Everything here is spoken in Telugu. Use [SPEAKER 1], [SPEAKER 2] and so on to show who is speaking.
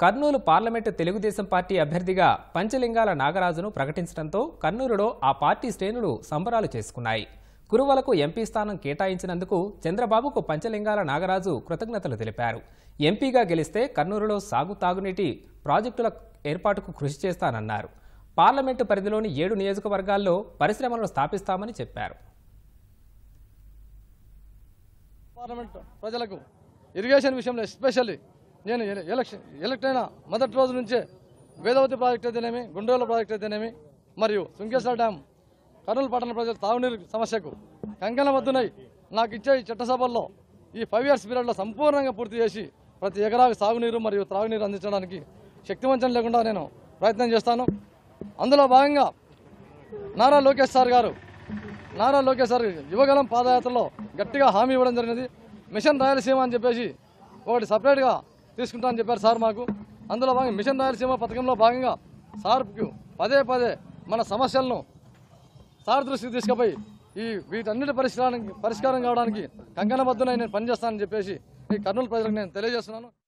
[SPEAKER 1] కర్నూలు పార్లమెంటు తెలుగుదేశం పార్టీ అభ్యర్థిగా పంచలింగాల నాగరాజును ప్రకటించడంతో కర్నూలులో ఆ పార్టీ శ్రేణులు సంబరాలు చేసుకున్నాయి కురువలకు ఎంపీ స్థానం కేటాయించినందుకు చంద్రబాబుకు పంచలింగాల నాగరాజు కృతజ్ఞతలు తెలిపారు ఎంపీగా గెలిస్తే కర్నూలులో సాగు తాగునీటి ప్రాజెక్టుల ఏర్పాటుకు కృషి చేస్తానన్నారు పార్లమెంటు పరిధిలోని ఏడు నియోజకవర్గాల్లో పరిశ్రమలను స్థాపిస్తామని చెప్పారు
[SPEAKER 2] పార్లమెంట్ ప్రజలకు ఇరిగేషన్ విషయంలో ఎస్పెషల్లీ నేను ఎల- ఎలక్షన్ ఎలక్ట్ అయిన మొదటి రోజు నుంచే వేదవతి ప్రాజెక్ట్ అయితేనేమి గుండ్రోల ప్రాజెక్ట్ అయితేనేమి మరియు సుంకేశ్వర డ్యామ్ కర్నూలు పట్టణ ప్రజల తాగునీరు సమస్యకు కంకణ వద్దునై నాకు ఇచ్చే ఈ చట్టసభల్లో ఈ ఫైవ్ ఇయర్స్ పీరియడ్లో సంపూర్ణంగా పూర్తి చేసి ప్రతి ఎకరాకు సాగునీరు మరియు త్రాగునీరు అందించడానికి శక్తివంచన లేకుండా నేను ప్రయత్నం చేస్తాను అందులో భాగంగా నారా లోకేష్ సార్ గారు నారా లోకేష్ సార్ యువగలం పాదయాత్రలో గట్టిగా హామీ ఇవ్వడం జరిగినది మిషన్ రాయలసీమ అని చెప్పేసి ఒకటి సపరేట్గా తీసుకుంటామని చెప్పారు సార్ మాకు అందులో భాగంగా మిషన్ రాయలసీమ పథకంలో భాగంగా సార్కు పదే పదే మన సమస్యలను సార్ దృష్టికి తీసుకుపోయి ఈ వీటన్నిటి పరిష్కారానికి పరిష్కారం కావడానికి కంకణబద్దునై నేను పనిచేస్తానని చెప్పేసి ఈ కర్నూలు ప్రజలకు నేను తెలియజేస్తున్నాను